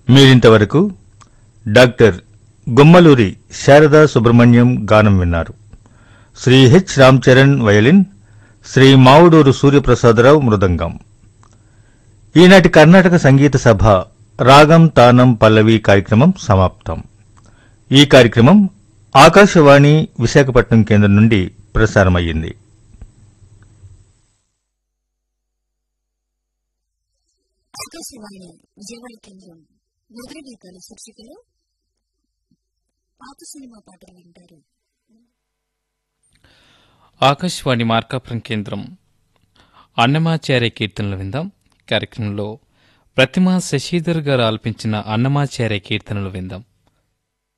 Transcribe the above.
మీరింతవరకు డాక్టర్ గుమ్మలూరి శారదా సుబ్రహ్మణ్యం గానం విన్నారు శ్రీ హెచ్ రామ్ చరణ్ వయలిన్ శ్రీ మావుడూరు సూర్యప్రసాదరావు మృదంగం ఈనాటి కర్ణాటక సంగీత సభ రాగం తానం పల్లవి కార్యక్రమం సమాప్తం ఈ కార్యక్రమం ఆకాశవాణి విశాఖపట్నం కేంద్రం నుండి ప్రసారమయ్యింది ఆకాశవాణి విజయవాడ కేంద్రం మధుర గీతాల శీర్షికలో పాత సినిమా పాటలు వింటారు ఆకాశవాణి మార్కాపురం కేంద్రం అన్నమాచార్య కీర్తనలు విందాం కార్యక్రమంలో ప్రతిమా శశిధర్ గారు ఆలపించిన అన్నమాచార్య కీర్తనలు విందాం